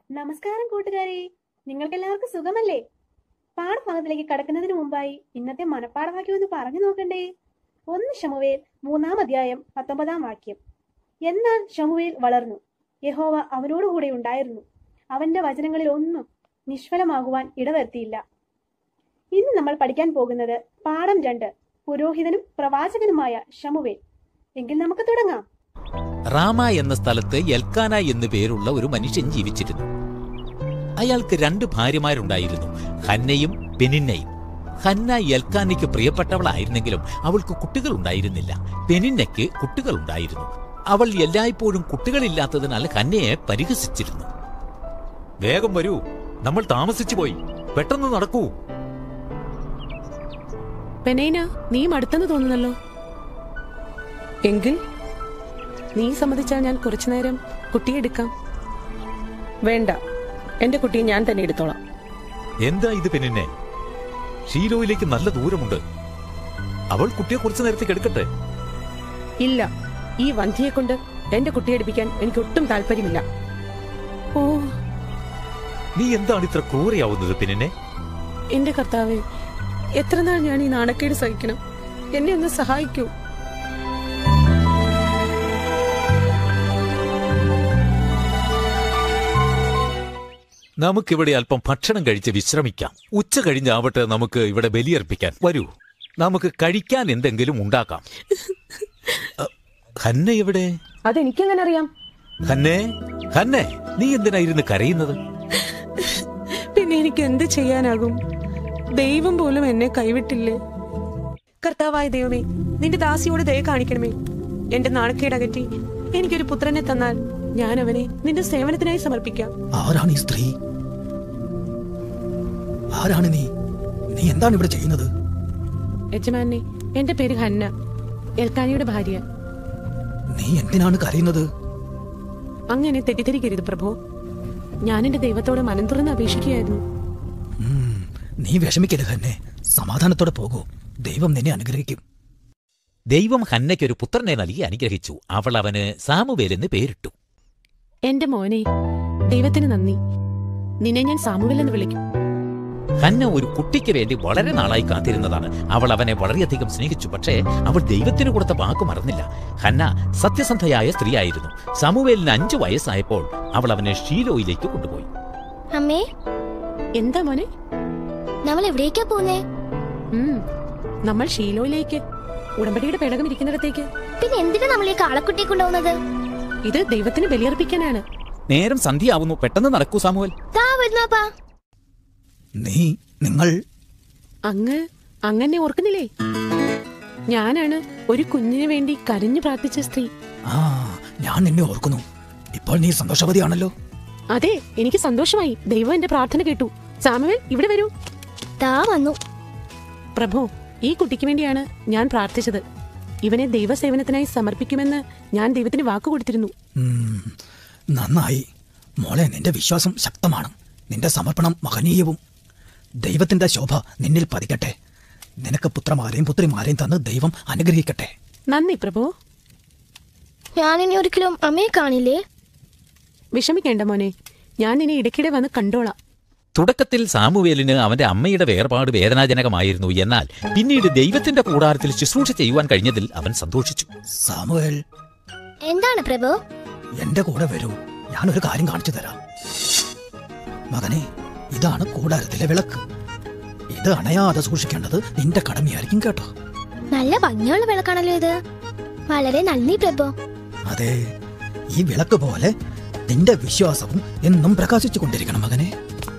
നമസ്കാരം കൂട്ടുകാരെ നിങ്ങൾക്കെല്ലാവർക്കും സുഖമല്ലേ പാഠഭാഗത്തിലേക്ക് കടക്കുന്നതിന് മുമ്പായി ഇന്നത്തെ മനപ്പാഠവാക്യം ഒന്ന് പറഞ്ഞു നോക്കണ്ടേ ഒന്ന് ഷമുവേൽ മൂന്നാം അധ്യായം പത്തൊമ്പതാം വാക്യം എന്നാൽ ഷമുവേൽ വളർന്നു യഹോവ അവനോടുകൂടെ ഉണ്ടായിരുന്നു അവന്റെ വചനങ്ങളിൽ ഒന്നും നിഷ്ഫലമാകുവാൻ ഇടവരുത്തിയില്ല ഇന്ന് നമ്മൾ പഠിക്കാൻ പോകുന്നത് പാഠം രണ്ട് പുരോഹിതനും പ്രവാചകനുമായ ഷമുവേൽ എങ്കിൽ നമുക്ക് തുടങ്ങാം റാമ എന്ന സ്ഥലത്ത് എൽക്കാന എന്നു പേരുള്ള ഒരു മനുഷ്യൻ ജീവിച്ചിരുന്നു അയാൾക്ക് രണ്ട് ഭാര്യമാരുണ്ടായിരുന്നു ഹന്നയും പെനിന്നയും ഹന്ന എൽക്കാനയ്ക്ക് പ്രിയപ്പെട്ടവളായിരുന്നെങ്കിലും അവൾക്ക് കുട്ടികൾ ഉണ്ടായിരുന്നില്ല പെനിന്നയ്ക്ക് കുട്ടികൾ ഉണ്ടായിരുന്നു അവൾ എല്ലായ്പ്പോഴും കുട്ടികളില്ലാത്തതിനാൽ ഹന്നയെ പരിഹസിച്ചിരുന്നു വേഗം വരൂ നമ്മൾ താമസിച്ചു പോയി പെട്ടെന്ന് നടക്കൂ പെനൈന നീ മടുത്തെന്ന് തോന്നുന്നല്ലോ എങ്കിൽ നീ സമ്മതിച്ചാൽ ഞാൻ കുറച്ചുനേരം കുട്ടിയെ എടുക്കാം വേണ്ട എന്റെ കുട്ടിയെ ഞാൻ തന്നെ എടുത്തോളാം എന്താ ഇത് പെനിന്നെ ഷീലോയിലേക്ക് നല്ല ദൂരമുണ്ട് അവൾ കുട്ടിയെ കുറച്ചു നേരത്തേക്ക് എടുക്കട്ടെ ഇല്ല ഈ വന്ധിയെ കൊണ്ട് എന്റെ കുട്ടിയെ എടുപ്പിക്കാൻ എനിക്ക് ഒട്ടും താല്പര്യമില്ല ഓ നീ എന്താണ് ഇത്ര ക്രൂരയാവുന്നത് പെനിന്നെ എന്റെ കർത്താവെ എത്ര നാൾ ഞാൻ ഈ നാണക്കേട് സഹിക്കണം എന്നെ ഒന്ന് സഹായിക്കൂ നമുക്കിവിടെ അല്പം ഭക്ഷണം കഴിച്ച് വിശ്രമിക്കാം ഉച്ച കഴിഞ്ഞാവട്ടെ നമുക്ക് ഇവിടെ ബലിയർപ്പിക്കാൻ വരൂ നമുക്ക് കഴിക്കാൻ എന്തെങ്കിലും ഉണ്ടാക്കാം അ, ഹന്ന എവിടെ അതെനിക്കെങ്ങനെ അറിയാം ഹന്നേ ഹന്നേ നീ എന്തിനാ ഇരുന്ന് കരയുന്നത് പിന്നെ എനിക്ക് എന്ത് ചെയ്യാനാകും ദൈവം പോലും എന്നെ കൈവിട്ടില്ലേ കർത്താവായ ദൈവമേ നിന്റെ ദാസിയോട് ദയ കാണിക്കണമേ എന്റെ നാണക്കേടകറ്റി എനിക്കൊരു പുത്രനെ തന്നാൽ ഞാൻ അവനെ നിന്റെ സേവനത്തിനായി സമർപ്പിക്കാം ആരാണ് ഈ സ്ത്രീ ആരാണ് നീ നീ എന്താണ് ഇവിടെ ചെയ്യുന്നത് യജമാനെ എന്റെ പേര് ഹന്ന എൽക്കാനിയുടെ ഭാര്യ നീ എന്തിനാണ് കരയുന്നത് അങ്ങനെ തെറ്റിദ്ധരിക്കരുത് പ്രഭു ഞാൻ എന്റെ ദൈവത്തോട് മനം തുറന്ന് അപേക്ഷിക്കുകയായിരുന്നു ഉം, നീ വിഷമിക്കരുത് തന്നെ സമാധാനത്തോടെ പോകൂ ദൈവം നിന്നെ അനുഗ്രഹിക്കും ദൈവം ഹന്നയ്ക്ക് ഒരു പുത്രനെ നൽകി അനുഗ്രഹിച്ചു അവൾ അവന് സാമുവേൽ എന്ന് പേരിട്ടു എന്റെ മോനെ ദൈവത്തിന് നന്ദി നിന്നെ ഞാൻ സാമുവൽ എന്ന് വിളിക്കും ഹന്ന ഒരു കുട്ടിക്ക് വേണ്ടി വളരെ നാളായി കാത്തിരുന്നതാണ് അവൾ അവനെ വളരെയധികം സ്നേഹിച്ചു പക്ഷേ അവൾ ദൈവത്തിന് കൊടുത്ത വാക്ക് മറന്നില്ല ഹന്ന സത്യസന്ധയായ സ്ത്രീയായിരുന്നു സാമുവേലിന് അഞ്ചു വയസ്സായപ്പോൾ അവൾ അവനെ ഷീലോയിലേക്ക് കൊണ്ടുപോയി അമ്മേ എന്താ മോനെ നമ്മൾ എവിടേക്കാ പോന്നേ ഉം, നമ്മൾ ഷീലോയിലേക്ക് ഉടമ്പടിയുടെ പേടകം ഇരിക്കുന്നിടത്തേക്ക് പിന്നെ എന്തിനാ നമ്മൾ ഈ കാളക്കുട്ടിയെ കൊണ്ടുപോകുന്നത് ഇത് ദൈവത്തിന് ബലിയർപ്പിക്കാനാണ് നേരം സന്ധ്യയാവുന്നു പെട്ടെന്ന് നടക്കൂ സാമുവൽ താ വരുന്നാപ്പാ നീ നിങ്ങൾ അങ്ങ് അങ്ങനെ ഓർക്കുന്നില്ലേ ഞാനാണ് ഒരു കുഞ്ഞിന് വേണ്ടി കരഞ്ഞു പ്രാർത്ഥിച്ച സ്ത്രീ ആ ഞാൻ നിന്നെ ഓർക്കുന്നു ഇപ്പോൾ നീ സന്തോഷവതിയാണല്ലോ അതെ എനിക്ക് സന്തോഷമായി ദൈവം എന്റെ പ്രാർത്ഥന കേട്ടു സാമുവേൽ ഇവിടെ വരൂ താ വന്നു പ്രഭു ഈ കുട്ടിക്ക് വേണ്ടിയാണ് ഞാൻ പ്രാർത്ഥിച്ചത് ഇവനെ ദൈവസേവനത്തിനായി സമർപ്പിക്കുമെന്ന് ഞാൻ ദൈവത്തിന് വാക്കു കൊടുത്തിരുന്നു ഉം, നന്നായി മോളെ നിന്റെ വിശ്വാസം ശക്തമാണ് നിന്റെ സമർപ്പണം മഹനീയവും ദൈവത്തിന്റെ ശോഭ നിന്നിൽ പതിക്കട്ടെ നിനക്ക് പുത്രമാരെയും പുത്രിമാരെയും തന്ന് ദൈവം അനുഗ്രഹിക്കട്ടെ നന്ദി പ്രഭു ഞാൻ ഇനി ഒരിക്കലും അമ്മയെ കാണില്ലേ വിഷമിക്കേണ്ട മോനെ ഞാൻ ഇനി ഇടയ്ക്കിടെ വന്ന് കണ്ടോളാം തുടക്കത്തിൽ സാമുവേലിന് അവന്റെ അമ്മയുടെ വേർപാട് വേദനാജനകമായിരുന്നു എന്നാൽ പിന്നീട് ദൈവത്തിന്റെ കൂടാരത്തിൽ ശുശ്രൂഷ ചെയ്യുവാൻ കഴിഞ്ഞതിൽ അവൻ സന്തോഷിച്ചു സാമുവേൽ എന്താണ് പ്രഭു എന്റെ കൂടെ വരൂ ഞാനൊരു കാര്യം കാണിച്ചു തരാം മകനെ ഇതാണ് കൂടാരത്തിലെ വിളക്ക് ഇത് അണയാതെ സൂക്ഷിക്കേണ്ടത് നിന്റെ കടമയായിരിക്കും കേട്ടോ നല്ല ഭംഗിയുള്ള വിളക്കാണല്ലോ ഇത് വളരെ നന്ദി പ്രഭു അതെ ഈ വിളക്ക് പോലെ നിന്റെ വിശ്വാസവും എന്നും പ്രകാശിച്ചു കൊണ്ടിരിക്കണം മകനെ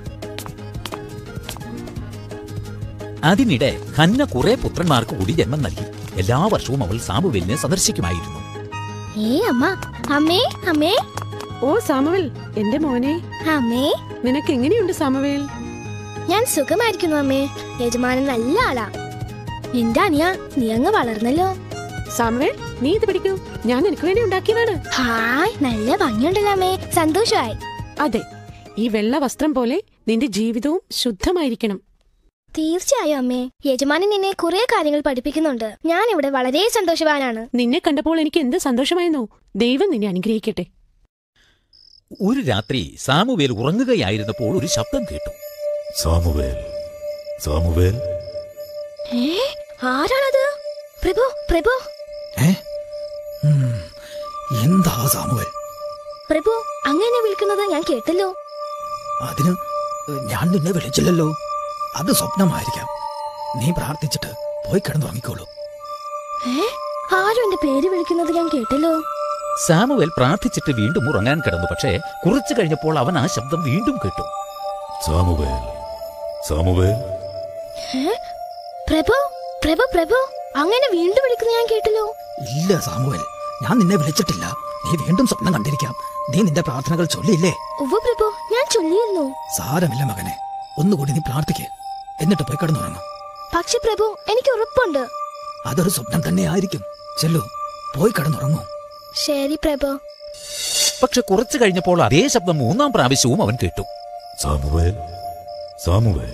അതിനിടെ ഹന്ന കുറെ പുത്രന്മാർക്ക് കൂടി ജന്മം നൽകി എല്ലാ വർഷവും അവൾ സാമുവേലിനെ സന്ദർശിക്കുമായിരുന്നു ഏ അമ്മ അമ്മേ അമ്മേ ഓ സാമുവേൽ എന്റെ മോനെ അമ്മേ നിനക്ക് എങ്ങനെയുണ്ട് സാമുവേൽ ഞാൻ സുഖമായിരിക്കുന്നു അമ്മേ യജമാനൻ നല്ല ആളാ എന്റെ അനിയ നീ അങ്ങ് വളർന്നല്ലോ സാമുവേൽ നീ ഇത് പിടിക്കൂ ഞാൻ നിനക്ക് വേണ്ടി ഉണ്ടാക്കിയതാണ് ഹായ് നല്ല ഭംഗിയുണ്ടല്ലോ അമ്മേ സന്തോഷമായി അതെ ഈ വെള്ള വസ്ത്രം പോലെ നിന്റെ ജീവിതവും ശുദ്ധമായിരിക്കണം തീർച്ചയായും അമ്മേ യജമാനൻ എന്നെ കുറെ കാര്യങ്ങൾ പഠിപ്പിക്കുന്നുണ്ട് ഞാൻ ഇവിടെ വളരെ സന്തോഷവാനാണ് നിന്നെ കണ്ടപ്പോൾ എനിക്ക് എന്ത് സന്തോഷമായെന്നോ ദൈവം നിന്നെ അനുഗ്രഹിക്കട്ടെ ഒരു രാത്രി സാമുവേൽ ഉറങ്ങുകയായിരുന്നപ്പോൾ ഒരു ശബ്ദം കേട്ടു സാമുവേൽ സാമുവേൽ ഏ ആരാണത് പ്രഭു പ്രഭു ഏ ഉം, എന്താ സാമുവൽ പ്രഭു അങ്ങനെ വിളിക്കുന്നത് ഞാൻ കേട്ടല്ലോ അതിന് ഞാൻ നിന്നെ വിളിച്ചില്ലല്ലോ അത് സ്വപ്നമായിരിക്കാം നീ പ്രാർത്ഥിച്ചിട്ട് പോയി കിടന്നുറങ്ങിക്കോളൂ ഏ ആരും എന്റെ പേര് വിളിക്കുന്നത് ഞാൻ കേട്ടല്ലോ സാമുവേൽ പ്രാർത്ഥിച്ചിട്ട് വീണ്ടും ഉറങ്ങാൻ കിടന്നു പക്ഷേ കുറച്ചു കഴിഞ്ഞപ്പോൾ അവൻ ആ ശബ്ദം വീണ്ടും കേട്ടു സാമുവേൽ സാമുവേൽ ഏ പ്രഭു പ്രഭു പ്രഭു അങ്ങനെ വീണ്ടും വിളിക്കുന്നത് ഞാൻ കേട്ടല്ലോ ഇല്ല സാമുവൽ ഞാൻ നിന്നെ വിളിച്ചിട്ടില്ല നീ വീണ്ടും സ്വപ്നം കണ്ടിരിക്കാം നീ നിന്റെ പ്രാർത്ഥനകൾ ചൊല്ലിയില്ലേ ഉവ്വ പ്രഭു ഞാൻ ചൊല്ലിയിരുന്നു സാരമില്ല മകനെ ഒന്നുകൂടി നീ പ്രാർത്ഥിക്ക് എന്നിട്ട് പോയി കിടന്നുറങ്ങും പക്ഷെ പ്രഭു എനിക്ക് ഉറപ്പുണ്ട് അതൊരു സ്വപ്നം തന്നെ ആയിരിക്കും ചെല്ലു പോയി കിടന്നുറങ്ങൂ ശരി പ്രഭു പക്ഷെ കുറച്ചു കഴിഞ്ഞപ്പോൾ അതേ ശബ്ദം മൂന്നാം പ്രാവശ്യവും അവൻ കേട്ടു സാമുവേൽ സാമുവേൽ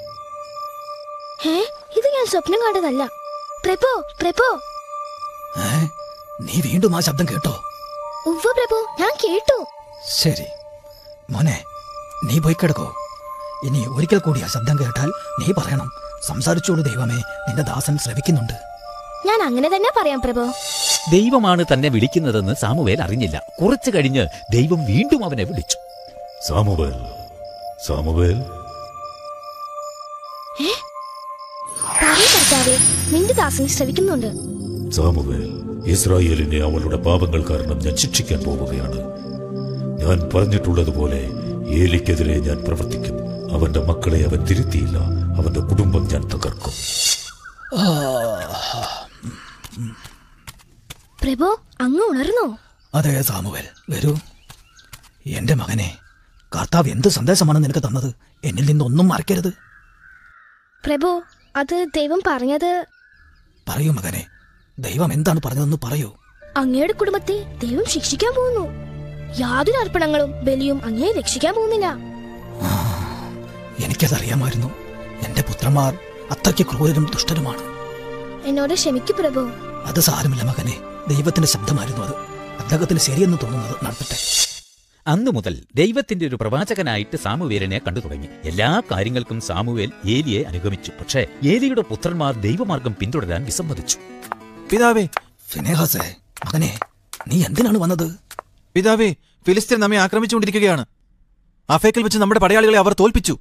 ഏ ഇത് ഞാൻ സ്വപ്നം കണ്ടതല്ല പ്രഭു പ്രഭു ഏ നീ വീണ്ടും ആ ശബ്ദം കേട്ടോ ഉവ്വ പ്രഭു ഞാൻ കേട്ടു ശരി മോനെ നീ പോയി കിടക്കോ ഇനി ഒരിക്കൽ കൂടി ആ ശബ്ദം കേട്ടാൽ നീ പറയണം സംസാരിച്ചോളൂ ദൈവമേ നിന്റെ ദാസൻ ശ്രവിക്കുന്നുണ്ട് ഞാൻ അങ്ങനെ തന്നെ പറയാം പ്രഭു ദൈവമാണ് തന്നെ വിളിക്കുന്നതെന്ന് സാമുവേൽ അറിഞ്ഞില്ല കുറച്ചു കഴിഞ്ഞ് ദൈവം വീണ്ടും അവനെ വിളിച്ചു സാമുവേൽ സാമുവേൽ പറയൂ കർത്താവേ നിന്റെ ദാസനെ ശ്രവിക്കുന്നുണ്ട് സാമുവേൽ ഇസ്രായേലിനെ അവളുടെ പാപങ്ങൾ കാരണം ഞാൻ ശിക്ഷിക്കാൻ പോവുകയാണ് ഞാൻ പറഞ്ഞിട്ടുള്ളതുപോലെ ഏലിക്കെതിരെ ഞാൻ പ്രവർത്തിക്കും അവന്റെ മക്കളെ അവൻ തിരുത്തിയില്ല അവന്റെ കുടുംബം ഞാൻ തകർക്കും പ്രഭു അങ്ങ് ഉണർന്നോ അതെ സാമുവൽ വരൂ എന്റെ മകനെ കർത്താവ് എന്ത് സന്ദേശമാണ് നിനക്ക് തന്നത് എന്നിൽ നിന്നൊന്നും മറക്കരുത് പ്രഭു അത് ദൈവം പറഞ്ഞത് പറയൂ മകനെ ദൈവം എന്താണ് പറഞ്ഞതെന്ന് പറയൂ അങ്ങയുടെ കുടുംബത്തെ ദൈവം ശിക്ഷിക്കാൻ പോകുന്നു യാതൊരു അർപ്പണങ്ങളും ബലിയും അങ്ങയെ രക്ഷിക്കാൻ പോകുന്നില്ല എനിക്കതറിയാമായിരുന്നു എന്റെ പുത്രന്മാർ അത്രയ്ക്ക് ക്രൂരരും ദുഷ്ടരുമാണ് എന്നോട് ക്ഷമിക്കൂ പ്രഭു അത് സാരമില്ല മകനെ ദൈവത്തിന്റെ ശബ്ദമായിരുന്നു അത് അദ്ദേഹത്തിന് ശരിയെന്ന് തോന്നുന്നത് നടത്തട്ടെ അന്നു മുതൽ ദൈവത്തിന്റെ ഒരു പ്രവാചകനായിട്ട് സാമുവേലിനെ കണ്ടു തുടങ്ങി എല്ലാ കാര്യങ്ങൾക്കും സാമുവേൽ ഏലിയെ അനുഗമിച്ചു പക്ഷേ ഏലിയുടെ പുത്രന്മാർ ദൈവമാർഗം പിന്തുടരാൻ വിസമ്മതിച്ചു പിതാവേ ഫിനേഹാസേ മകനെ നീ എന്തിനാണ് വന്നത് പിതാവേ ഫിലിസ്തീൻ നമ്മെ ആക്രമിച്ചുകൊണ്ടിരിക്കുകയാണ് അഫേക്കിൽ വെച്ച് നമ്മുടെ പടയാളികളെ അവർ തോൽപ്പിച്ചു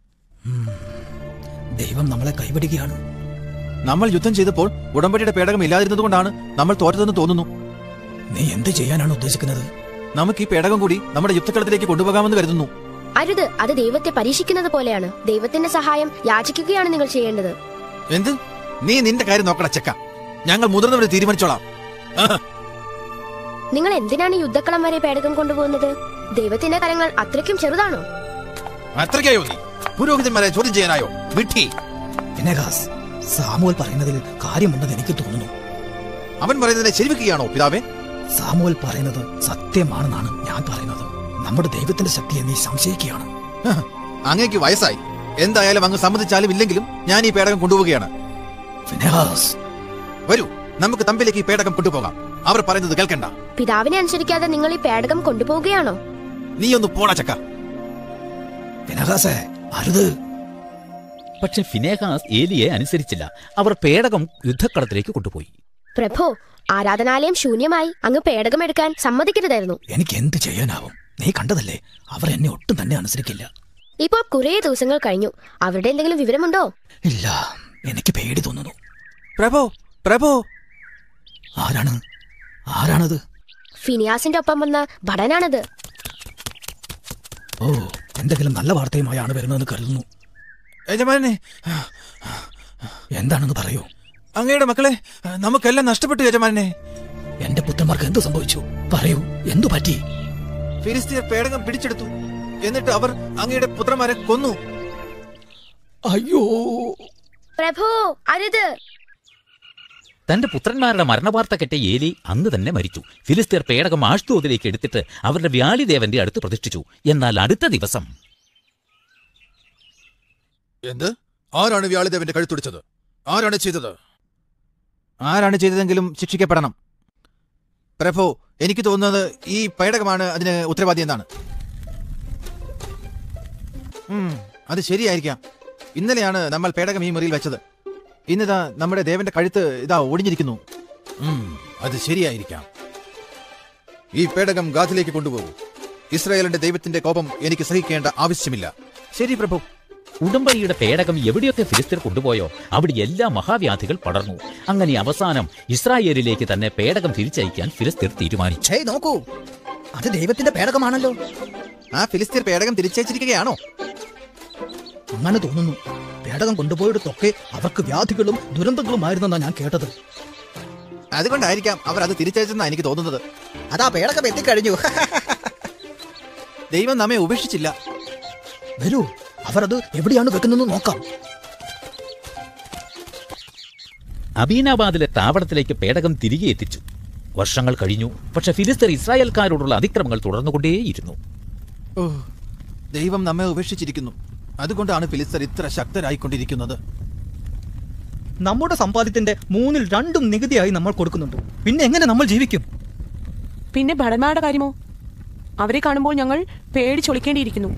ദൈവം നമ്മളെ കൈവിടുകയാണ് നമ്മൾ യുദ്ധം ചെയ്തപ്പോൾ ഉടമ്പടിയുടെ പേടകം ഇല്ലാതിരുന്നതുകൊണ്ടാണ് നമ്മൾ തോറ്റതെന്ന് തോന്നുന്നു നീ എന്ത് ചെയ്യാനാണ് ഉദ്ദേശിക്കുന്നത് നമുക്ക് ഈ പേടകം കൂടി നമ്മുടെ യുദ്ധക്കളത്തിലേക്ക് കൊണ്ടുപോകാമെന്ന് കരുതുന്നു അരുത് അത് ദൈവത്തെ പരീക്ഷിക്കുന്നത് പോലെയാണ് ദൈവത്തിന്റെ സഹായം യാചിക്കുകയാണ് നിങ്ങൾ ചെയ്യേണ്ടത് എന്ത് നീ നിന്റെ കാര്യം നോക്കണ ചെക്ക ഞങ്ങൾ മുതിർന്നവരെ തീരുമാനിച്ചോളാം ആഹ്. നിങ്ങൾ എന്തിനാണ് യുദ്ധക്കളം വരെ പേടകം കൊണ്ടുപോകുന്നത് ദൈവത്തിന്റെ കരങ്ങൾ അത്രയ്ക്കും ചെറുതാണോ അത്രയ്ക്കായോ നീ പുരോഹിതന്മാരെ ചോദ്യം ചെയ്യാനായോ വിട്ടി ഫിനേഹാസ് സാമുവൽ പറയുന്നതിൽ കാര്യമുണ്ടെന്ന് എനിക്ക് തോന്നുന്നു അവൻ പറയുന്നതിനെ ശരിവെക്കുകയാണോ പിതാവേ സാമുവൽ പറയുന്നത് സത്യമാണെന്നാണ് ഞാൻ പറയുന്നത് നമ്മുടെ ദൈവത്തിന്റെ ശക്തിയെ നീ സംശയിക്കുകയാണ് ഹ്, അങ്ങേക്ക് വയസ്സായി എന്തായാലും അങ്ങ് സമ്മതിച്ചാലും ഇല്ലെങ്കിലും ഞാൻ ഈ പേടകം കൊണ്ടുപോവുകയാണ് ഫിനേഹാസ് വരൂ നമുക്ക് തമ്പിലേക്ക് ഈ പേടകം കൊണ്ടുപോകാം അവർ പറയുന്നത് കേൾക്കണ്ട പിതാവിനെ അനുസരിക്കാതെ നിങ്ങൾ ഈ പേടകം കൊണ്ടുപോവുകയാണോ നീ ഒന്ന് പോടാ ചക്ക ഫിനേഹാസേ അരുത് പക്ഷെ ഫിനേഹാസ് ഏലിയെ അനുസരിച്ചില്ല അവർ പേടകം യുദ്ധക്കളത്തിലേക്ക് കൊണ്ടുപോയി പ്രഭു ആരാധനാലയം ശൂന്യമായി അങ്ങ് പേടകം എടുക്കാൻ സമ്മതിക്കരുതായിരുന്നു എനിക്ക് എന്ത് ചെയ്യാനാവും നീ കണ്ടതല്ലേ അവർ എന്നെ ഒട്ടും തന്നെ അനുസരിക്കില്ല ഇപ്പോൾ കുറേ ദിവസങ്ങൾ കഴിഞ്ഞു അവരുടെ എന്തെങ്കിലും വിവരമുണ്ടോ ഇല്ല എനിക്ക് പേടി തോന്നുന്നു പ്രഭോ പ്രഭോ ആരാണ് ആരാണത് ഫിനിയാസിന്റെ ഒപ്പം വന്ന ഭടനാണത് ഓ എന്തെങ്കിലും നല്ല വാർത്തയുമായാണ് വരുന്നതെന്ന് കരുതുന്നു യജമാനെ എന്താണെന്ന് പറയൂ അങ്ങയുടെ മക്കളെ നമുക്കെല്ലാം നഷ്ടപ്പെട്ടു യജമാനെ എന്റെ പുത്രന്മാർക്ക് എന്ത് സംഭവിച്ചു പറയൂ എന്തു പറ്റി ഫിലിസ്തീർ പേടകം പിടിച്ചെടുത്തു എന്നിട്ട് അവർ അങ്ങയുടെ പുത്രന്മാരെ കൊന്നു അയ്യോ പ്രഭു അരുത് തന്റെ പുത്രന്മാരുടെ മരണവാർത്ത കെട്ട ഏലി അന്ന് തന്നെ മരിച്ചു ഫിലിസ്തീർ പേടകം ആഷ്തോതിലേക്ക് എടുത്തിട്ട് അവരുടെ വ്യാളിദേവന്റെ അടുത്ത് പ്രതിഷ്ഠിച്ചു എന്നാൽ അടുത്ത ദിവസം എന്ത് ആരാണ് വ്യാളിദേവന്റെ കഴുത്തൊടിച്ചത് ആരാണ് ചെയ്തത് ആരാണ് ചെയ്തതെങ്കിലും ശിക്ഷിക്കപ്പെടണം പ്രഭു എനിക്ക് തോന്നുന്നത് ഈ പേടകമാണ് അതിന് ഉത്തരവാദി എന്നാണ് ഉം, അത് ശരിയായിരിക്കാം ഇന്നലെയാണ് നമ്മൾ പേടകം ഈ മുറിയിൽ വെച്ചത് ഇന്നിതാ നമ്മുടെ ദേവന്റെ കഴുത്ത് ഇതാ ഒടിഞ്ഞിരിക്കുന്നു ഉം, അത് ശരിയായിരിക്കാം ഈ പേടകം ഗാഥിലേക്ക് കൊണ്ടുപോകൂ ഇസ്രായേലിന്റെ ദൈവത്തിന്റെ കോപം എനിക്ക് സഹിക്കേണ്ട ആവശ്യമില്ല ശരി പ്രഭു ഉടമ്പടിയുടെ പേടകം എവിടെയൊക്കെ ഫിലിസ്തീർ കൊണ്ടുപോയോ അവിടെ എല്ലാ മഹാവ്യാധികൾ പടർന്നു അങ്ങനെ അവസാനം ഇസ്രായേലിലേക്ക് തന്നെ പേടകം തിരിച്ചയക്കാൻ ഫിലിസ്തീർ തീരുമാനിച്ചു ഛേ നോക്കൂ അത് ദൈവത്തിന്റെ പേടകമാണല്ലോ ആ ഫിലിസ്തീർ പേടകം തിരിച്ചയച്ചിരിക്കുകയാണോ അങ്ങനെ തോന്നുന്നു പേടകം കൊണ്ടുപോയിടത്തൊക്കെ അവർക്ക് വ്യാധികളും ദുരന്തങ്ങളുമായിരുന്നെന്നാണ് ഞാൻ കേട്ടത് അതുകൊണ്ടായിരിക്കാം അവർ അത് തിരിച്ചയച്ചെന്നാണ് എനിക്ക് തോന്നുന്നത് അതാ പേടകം എത്തിക്കഴിഞ്ഞു ദൈവം നമ്മെ ഉപേക്ഷിച്ചില്ല വരൂ അവർ അത് എവിടെയാണ് വെക്കുന്നതെന്ന് നോക്കാം അബീനാബാദിലെ താവളത്തിലേക്ക് പേടകം തിരികെ എത്തിച്ചു വർഷങ്ങൾ കഴിഞ്ഞു പക്ഷെ ഫിലിസ്തീർ ഇസ്രായേൽക്കാരോടുള്ള അതിക്രമങ്ങൾ തുടർന്നുകൊണ്ടേയിരുന്നു ഓ ദൈവം നമ്മെ ഉപേക്ഷിച്ചിരിക്കുന്നു അതുകൊണ്ടാണ് ഫിലിസ്തർ ഇത്ര ശക്തരായിക്കൊണ്ടിരിക്കുന്നത് നമ്മുടെ സമ്പാദ്യത്തിന്റെ മൂന്നിൽ രണ്ടും നികുതിയായി നമ്മൾ കൊടുക്കുന്നുണ്ട് പിന്നെ എങ്ങനെ നമ്മൾ ജീവിക്കും പിന്നെ ഭടന്മാരുടെ കാര്യമോ അവരെ കാണുമ്പോൾ ഞങ്ങൾ പേടിച്ചൊളിക്കേണ്ടിയിരിക്കുന്നു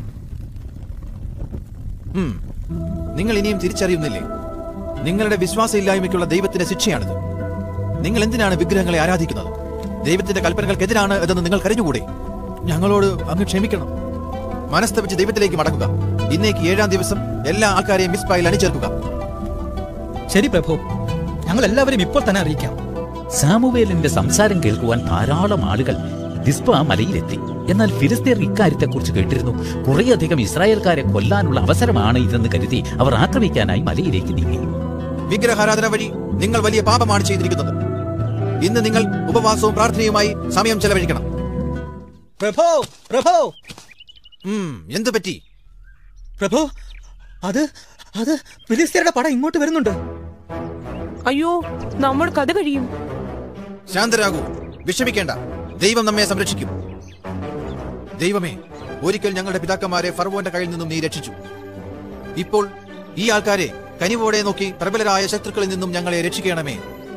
ഉം. നിങ്ങൾ ഇനിയും തിരിച്ചറിയുന്നില്ലേ നിങ്ങളുടെ വിശ്വാസമില്ലായ്മയ്ക്കുള്ള ദൈവത്തിന്റെ ശിക്ഷയാണിത് നിങ്ങൾ എന്തിനാണ് വിഗ്രഹങ്ങളെ ആരാധിക്കുന്നത് ദൈവത്തിന്റെ കൽപ്പനകൾക്കെതിരാണ് ഇതെന്ന് നിങ്ങൾ കരഞ്ഞുകൂടെ ഞങ്ങളോട് അങ്ങ് ക്ഷമിക്കണം മനസ്തപിച്ച് ദൈവത്തിലേക്ക് മടങ്ങുക ഇന്നേക്ക് ഏഴാം ദിവസം എല്ലാ ആൾക്കാരെയും മിസ്ബായിൽ അണിചേർക്കുക ശരി പ്രഭു ഞങ്ങൾ എല്ലാവരും ഇപ്പോൾ തന്നെ അറിയിക്കാം സാമുവേലിന്റെ സംസാരം കേൾക്കുവാൻ ധാരാളം ആളുകൾ ദിസ്പ മലയിലെത്തി എന്നാൽ ഫിലിസ്തീർ ഇക്കാര്യത്തെക്കുറിച്ച് കേട്ടിരുന്നു കുറേയധികം ഇസ്രായേൽക്കാരെ കൊല്ലാനുള്ള അവസരമാണ് ഇതെന്ന് കരുതി അവർ ആക്രമിക്കാനായി മലയിലേക്ക് നീങ്ങി വിഗ്രഹാരാധന വഴി നിങ്ങൾ വലിയ പാപമാണ് ചെയ്തിരിക്കുന്നത് ഇന്ന് നിങ്ങൾ ഉപവാസവും പ്രാർത്ഥനയുമായി സമയം ചെലവഴിക്കണം പ്രഭോ പ്രഭോ ഉം, എന്തു പറ്റി പ്രഭു അത് അത് ഫിലിസ്തീനയുടെ പട ഇങ്ങോട്ട് വരുന്നുണ്ട് അയ്യോ നമ്മൾ കഥ കഴിയും ശാന്തരാകൂ വിഷമിക്കേണ്ട ദൈവം നമ്മെ സംരക്ഷിക്കും ദൈവമേ ഒരിക്കൽ ഞങ്ങളുടെ പിതാക്കന്മാരെ ഫർവോന്റെ കയ്യിൽ നിന്നും നീ രക്ഷിച്ചു ഇപ്പോൾ ഈ ആൾക്കാരെ കനിവോടെ നോക്കി പ്രബലരായ ശത്രുക്കളിൽ നിന്നും ഞങ്ങളെ രക്ഷിക്കണമേ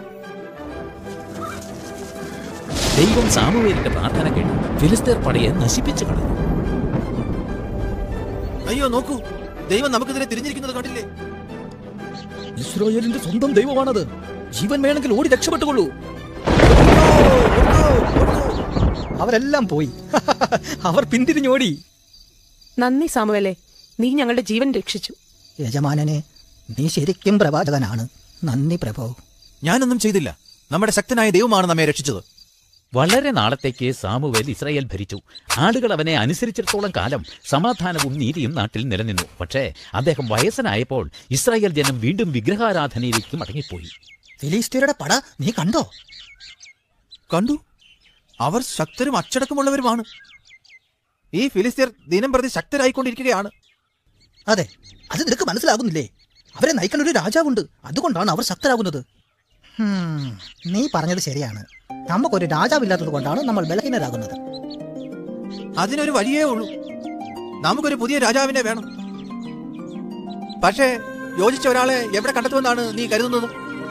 ദൈവം സാമുവേലിന്റെ പ്രാർത്ഥന കേട്ടു ഫിലിസ്തീർ പടയെ നശിപ്പിച്ചു കളഞ്ഞു അയ്യോ നോക്കൂ ദൈവം നമുക്കെതിരെ തിരിഞ്ഞിരിക്കുന്നത് കണ്ടില്ലേ ഇസ്രായേലിന്റെ സ്വന്തം ദൈവമാണത് ജീവൻ വേണമെങ്കിൽ ഓടി രക്ഷപ്പെട്ടുകൊള്ളൂ അവരെല്ലാം പോയി അവർ പിന്തിരിഞ്ഞോടി നന്ദി സാമുവലെ നീ ഞങ്ങളുടെ ജീവൻ രക്ഷിച്ചു യജമാനനെ നീ ശരിക്കും പ്രവാചകനാണ് നന്ദി പ്രഭു ഞാനൊന്നും ചെയ്തില്ല നമ്മുടെ ശക്തനായ ദൈവമാണ് നമ്മെ രക്ഷിച്ചത് വളരെ നാളത്തേക്ക് സാമുവേൽ ഇസ്രായേൽ ഭരിച്ചു ആളുകൾ അവനെ അനുസരിച്ചിടത്തോളം കാലം സമാധാനവും നീതിയും നാട്ടിൽ നിലനിന്നു പക്ഷേ അദ്ദേഹം വയസ്സനായപ്പോൾ ഇസ്രായേൽ ജനം വീണ്ടും വിഗ്രഹാരാധനയിലേക്ക് മടങ്ങിപ്പോയി ഫിലിസ്തീനയുടെ പട നീ കണ്ടോ കണ്ടു അവർ ശക്തരും അച്ചടക്കമുള്ളവരുമാണ് ഈ ഫിലിസ്തീർ ദിനം പ്രതി ശക്തരായിക്കൊണ്ടിരിക്കുകയാണ് അതെ അത് നിനക്ക് മനസ്സിലാകുന്നില്ലേ അവരെ നയിക്കാൻ ഒരു രാജാവുണ്ട് അതുകൊണ്ടാണ് അവർ ശക്തരാകുന്നത് ഹും, നീ പറഞ്ഞത് ശരിയാണ് നമുക്കൊരു രാജാവില്ലാത്തത് കൊണ്ടാണ് നമ്മൾ ബലഹീനരാകുന്നത് അതിനൊരു വഴിയേ ഉള്ളൂ നമുക്കൊരു പുതിയ രാജാവിനെ വേണം പക്ഷേ യോജിച്ച ഒരാളെ എവിടെ കണ്ടെത്തുമെന്നാണ് നീ കരുതുന്നത്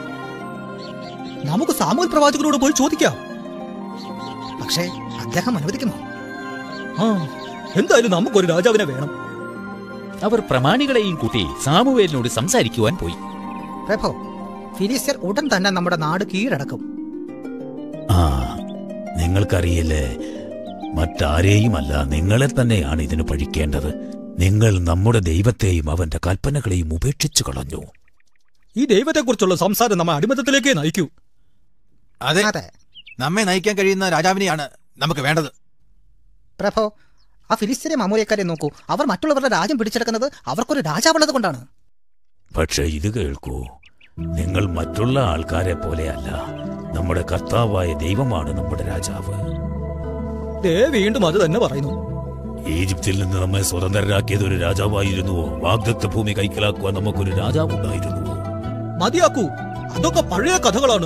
നമുക്ക് സാമൂഹ്യ പ്രവാചകരോട് പോയി ചോദിക്കാം പക്ഷേ അദ്ദേഹം അനുവദിക്കുമോ ആ എന്തായാലും നമുക്കൊരു രാജാവിനെ വേണം അവർ പ്രമാണികളെയും കൂട്ടി സാമുവേലിനോട് സംസാരിക്കുവാൻ പോയി പ്രഭോ ഫിലിസ്തീർ ഉടൻ തന്നെ നമ്മുടെ നാട് കീഴടക്കും ആ നിങ്ങൾക്കറിയില്ലേ മറ്റാരെയുമല്ല നിങ്ങളെ തന്നെയാണ് ഇതിന് പഴിക്കേണ്ടത് നിങ്ങൾ നമ്മുടെ ദൈവത്തെയും അവന്റെ കൽപ്പനകളെയും ഉപേക്ഷിച്ചു കളഞ്ഞു ഈ ദൈവത്തെക്കുറിച്ചുള്ള സംസാരം നമ്മെ അടിമത്തത്തിലേക്കേ നയിക്കൂ അതെ അതെ നമ്മെ നയിക്കാൻ കഴിയുന്ന രാജാവിനെയാണ് നമുക്ക് വേണ്ടത് പ്രഭോ ആ ഫിലിസ്തീനെ മമൂര്യക്കാരെ നോക്കൂ അവർ മറ്റുള്ളവരുടെ രാജ്യം പിടിച്ചെടുക്കുന്നത് അവർക്കൊരു രാജാവുള്ളത് കൊണ്ടാണ് പക്ഷെ ഇത് കേൾക്കൂ നിങ്ങൾ മറ്റുള്ള ആൾക്കാരെ പോലെയല്ല നമ്മുടെ കർത്താവായ ദൈവമാണ് നമ്മുടെ രാജാവ് ദേ വീണ്ടും അത് തന്നെ പറയുന്നു ഈജിപ്തിൽ നിന്ന് നമ്മെ സ്വതന്ത്രരാക്കിയത് ഒരു രാജാവായിരുന്നുവോ വാഗ്ദത്ത ഭൂമി കൈക്കലാക്കുവാൻ നമുക്കൊരു രാജാവുണ്ടായിരുന്നുവോ മതിയാക്കൂ അതൊക്കെ പഴയ കഥകളാണ്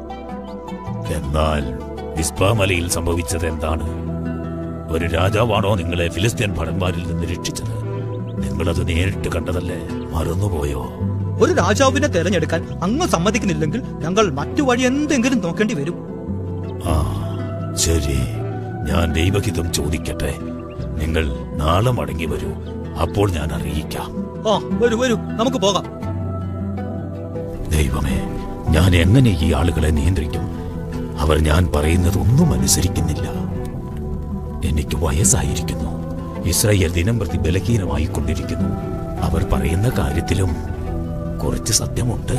എന്നാൽ ഇസ്പാമലയിൽ സംഭവിച്ചത് എന്താണ് ഒരു രാജാവാണോ നിങ്ങളെ ഫിലിസ്തീൻ ഭടന്മാരിൽ നിന്ന് രക്ഷിച്ചത് നിങ്ങളത് നേരിട്ട് കണ്ടതല്ലേ മറന്നുപോയോ ഒരു രാജാവിനെ തെരഞ്ഞെടുക്കാൻ അങ്ങ് സമ്മതിക്കുന്നില്ലെങ്കിൽ ഞങ്ങൾ മറ്റു വഴി എന്തെങ്കിലും നോക്കേണ്ടി വരും ആ ശരി ഞാൻ ദൈവഹിതം ചോദിക്കട്ടെ നിങ്ങൾ നാളെ മടങ്ങി വരൂ അപ്പോൾ ഞാൻ അറിയിക്കാം ആ വരൂ വരൂ നമുക്ക് പോകാം ദൈവമേ ഞാൻ എങ്ങനെ ഈ ആളുകളെ നിയന്ത്രിക്കും അവർ ഞാൻ പറയുന്നതൊന്നും അനുസരിക്കുന്നില്ല എനിക്ക് വയസ്സായിരിക്കുന്നു ഇസ്രായേൽ ദിനം പ്രതി ബലഹീനമായിക്കൊണ്ടിരിക്കുന്നു അവർ പറയുന്ന കാര്യത്തിലും കുറച്ച് സത്യമുണ്ട്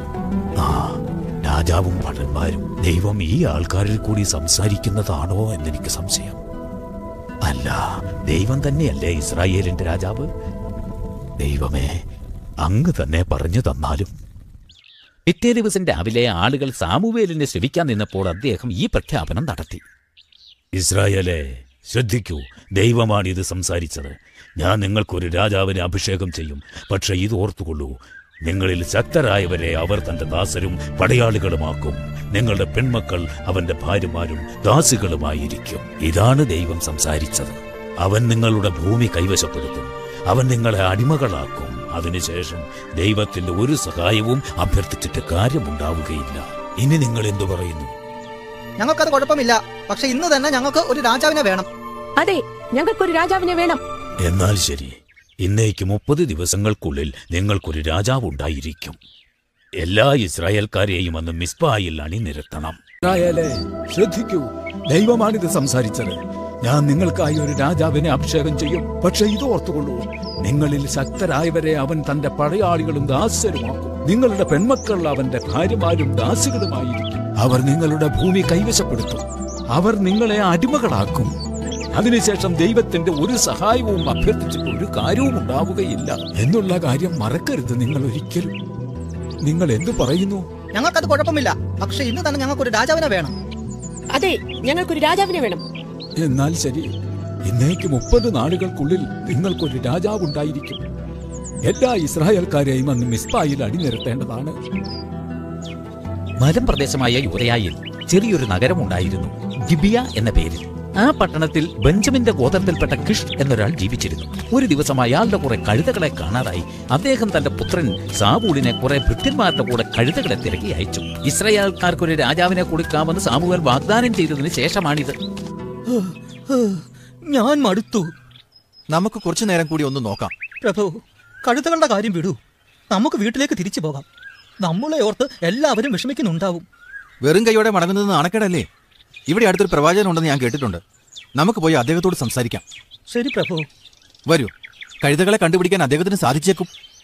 ആ രാജാവും ഭടന്മാരും ദൈവം ഈ ആൾക്കാരിൽ കൂടി സംസാരിക്കുന്നതാണോ എന്നെനിക്ക് സംശയം അല്ല ദൈവം തന്നെയല്ലേ ഇസ്രായേലിന്റെ രാജാവ് ദൈവമേ അങ്ങ് തന്നെ പറഞ്ഞു തന്നാലും പിറ്റേ ദിവസം രാവിലെ ആളുകൾ സാമുവേലിനെ ശ്രവിക്കാൻ നിന്നപ്പോൾ അദ്ദേഹം ഈ പ്രഖ്യാപനം നടത്തി ഇസ്രായേലെ ശ്രദ്ധിക്കൂ ദൈവമാണ് ഇത് സംസാരിച്ചത് ഞാൻ നിങ്ങൾക്കൊരു രാജാവിനെ അഭിഷേകം ചെയ്യും പക്ഷെ ഇത് ഓർത്തുകൊള്ളൂ നിങ്ങളിൽ ശക്തരായവരെ അവർ തന്റെ ദാസരും പടയാളികളുമാക്കും നിങ്ങളുടെ പെൺമക്കൾ അവന്റെ ഭാര്യമാരും ദാസികളുമായിരിക്കും ഇതാണ് ദൈവം സംസാരിച്ചത് അവൻ നിങ്ങളുടെ ഭൂമി കൈവശപ്പെടുത്തും അവൻ നിങ്ങളെ അടിമകളാക്കും അതിനുശേഷം ദൈവത്തിന്റെ ഒരു സഹായവും അഭ്യർത്ഥിച്ചിട്ട് കാര്യമുണ്ടാവുകയില്ല ഇനി നിങ്ങൾ എന്തു പറയുന്നു ഞങ്ങൾക്കത് കുഴപ്പമില്ല പക്ഷെ ഇന്ന് തന്നെ ഞങ്ങൾക്ക് ഒരു രാജാവിനെ വേണം അതെ ഞങ്ങൾക്കൊരു രാജാവിനെ വേണം എന്നാൽ ശരി ഇന്നേക്ക് മുപ്പത് ദിവസങ്ങൾക്കുള്ളിൽ നിങ്ങൾക്കൊരു രാജാവ് ഉണ്ടായിരിക്കും എല്ലാ ഇസ്രായേൽക്കാരെയും അന്ന് മിസ്ബായിൽ അണിനിരത്തണം ഇസ്രായേലേ ശ്രദ്ധിക്കൂ ദൈവമാണിത് സംസാരിച്ചത് ഞാൻ നിങ്ങൾക്കായി ഒരു രാജാവിനെ അഭിഷേകം ചെയ്യും പക്ഷെ ഇത് ഓർത്തുകൊള്ളൂ നിങ്ങളിൽ ശക്തരായവരെ അവൻ തന്റെ പടയാളികളും ദാസരുമാക്കും നിങ്ങളുടെ പെൺമക്കൾ അവന്റെ ഭാര്യമാരും ദാസികളുമായിരിക്കും അവർ നിങ്ങളുടെ ഭൂമി കൈവശപ്പെടുത്തും അവർ നിങ്ങളെ അടിമകളാക്കും അതിനുശേഷം ദൈവത്തിന്റെ ഒരു സഹായവും അഭ്യർത്ഥിച്ചിട്ട് ഒരു കാര്യവും ഉണ്ടാവുകയില്ല എന്നുള്ള കാര്യം മറക്കരുത് നിങ്ങൾ ഒരിക്കലും നിങ്ങൾ എന്തു പറയുന്നു ഞങ്ങൾക്കത് കുഴപ്പമില്ല പക്ഷെ ഇന്ന് തന്നെ ഞങ്ങൾക്ക് ഒരു രാജാവിനെ വേണം അതെ ഞങ്ങൾക്കൊരു രാജാവിനെ വേണം എന്നാൽ ശരി ഇന്നേക്ക് മുപ്പത് നാളുകൾക്കുള്ളിൽ നിങ്ങൾക്കൊരു രാജാവുണ്ടായിരിക്കും എല്ലാ ഇസ്രായേൽക്കാരെയും അന്ന് മിസ്ബായിൽ അണിനിരത്തേണ്ടതാണ് മലമ്പ്രദേശമായ യുവതയായിൽ ചെറിയൊരു നഗരമുണ്ടായിരുന്നു ഗിബിയ എന്ന പേരിൽ ആ പട്ടണത്തിൽ ബെഞ്ചമിന്റെ ഗോത്രത്തിൽപ്പെട്ട കിഷ് എന്നൊരാൾ ജീവിച്ചിരുന്നു ഒരു ദിവസം അയാളുടെ കുറെ കഴുതകളെ കാണാതായി അദ്ദേഹം തന്റെ പുത്രൻ സാബൂളിനെ കുറെ ഭൃത്യന്മാരുടെ കൂടെ കഴുതകളെ തിരക്കി അയച്ചു ഇസ്രയേൽക്കാർക്കൊരു രാജാവിനെ കൊടുക്കാമെന്ന് സാമുവൽ വാഗ്ദാനം ചെയ്തതിന് ശേഷമാണിത് ഞാൻ മടുത്തു നമുക്ക് കുറച്ചു നേരം കൂടി ഒന്ന് നോക്കാം പ്രഭു കഴുതകളുടെ കാര്യം വിടൂ നമുക്ക് വീട്ടിലേക്ക് തിരിച്ചു പോകാം നമ്മളെ ഓർത്ത് എല്ലാവരും വിഷമിക്കുന്നുണ്ടാവും വെറും കൈയോടെ മടങ്ങുന്നത് നാണക്കേടല്ലേ ഇവിടെ അടുത്തൊരു പ്രവാചകൻ ഉണ്ടെന്ന് ഞാൻ കേട്ടിട്ടുണ്ട് നമുക്ക് പോയി അദ്ദേഹത്തോട് സംസാരിക്കാം ശരി പ്രഭു വരൂ കഴുതകളെ കണ്ടുപിടിക്കാൻ അദ്ദേഹത്തിന് സാധിച്ചേക്കും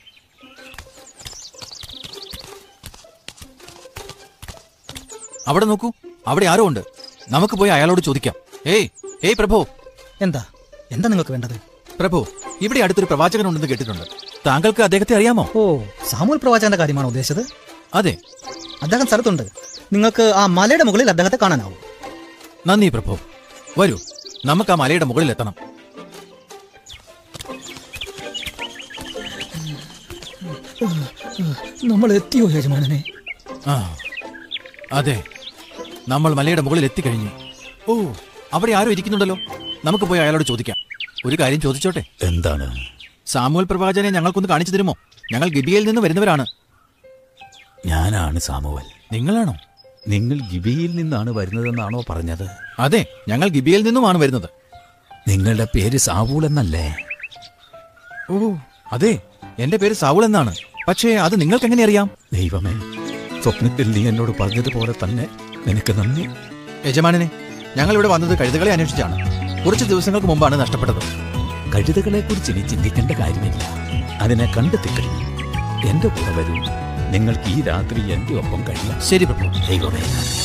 അവിടെ നോക്കൂ അവിടെ ആരോ ഉണ്ട് നമുക്ക് പോയി അയാളോട് ചോദിക്കാം ഏയ് ഏയ് പ്രഭു എന്താ എന്താ നിങ്ങൾക്ക് വേണ്ടത് പ്രഭു ഇവിടെ അടുത്തൊരു പ്രവാചകൻ ഉണ്ടെന്ന് കേട്ടിട്ടുണ്ട് താങ്കൾക്ക് അദ്ദേഹത്തെ അറിയാമോ ഓ സാമൂൽ പ്രവാചകന്റെ കാര്യമാണോ ഉദ്ദേശിച്ചത് അതെ അദ്ദേഹം സ്ഥലത്തുണ്ട് നിങ്ങൾക്ക് ആ മലയുടെ മുകളിൽ അദ്ദേഹത്തെ കാണാനാവും നന്ദി പ്രഭു വരൂ നമുക്ക് ആ മലയുടെ മുകളിൽ എത്തണം നമ്മൾ എത്തിയോ യജമാനനെ ആ അതെ നമ്മൾ മലയുടെ മുകളിൽ എത്തിക്കഴിഞ്ഞു ഓ അവിടെ ആരോ ഇരിക്കുന്നുണ്ടല്ലോ നമുക്ക് പോയി അയാളോട് ചോദിക്കാം ഒരു കാര്യം ചോദിച്ചോട്ടെ എന്താണ് സാമുവൽ പ്രവാചനെ ഞങ്ങൾക്കൊന്ന് കാണിച്ചു തരുമോ ഞങ്ങൾ ഗിബിയയിൽ നിന്ന് വരുന്നവരാണ് ഞാനാണ് സാമുവൽ നിങ്ങളാണോ നിങ്ങൾ ഗിബിയിൽ നിന്നാണ് വരുന്നതെന്നാണോ പറഞ്ഞത് അതെ ഞങ്ങൾ ഗിബിയയിൽ നിന്നുമാണ് വരുന്നത് നിങ്ങളുടെ പേര് സാവൂൾ എന്നല്ലേ ഓ അതെ എന്റെ പേര് സാവുൾ എന്നാണ് പക്ഷേ അത് നിങ്ങൾക്ക് എങ്ങനെ അറിയാം ദൈവമേ സ്വപ്നത്തിൽ നീ എന്നോട് പറഞ്ഞതുപോലെ തന്നെ നിനക്ക് നന്ദി യജമാനനെ ഞങ്ങൾ ഇവിടെ വന്നത് കഴുതകളെ അന്വേഷിച്ചാണ് കുറച്ച് ദിവസങ്ങൾക്ക് മുമ്പാണ് നഷ്ടപ്പെട്ടത് കഴുതകളെ കുറിച്ച് ഇനി ചിന്തിക്കേണ്ട കാര്യമില്ല അതിനെ കണ്ടെത്തിക്കഴിഞ്ഞു എന്റെ കൂടെ വരൂ നിങ്ങൾക്ക് ഈ രാത്രി എന്റെ ഒപ്പം കഴിയാം ശരി പ്രഭു ദൈവമേ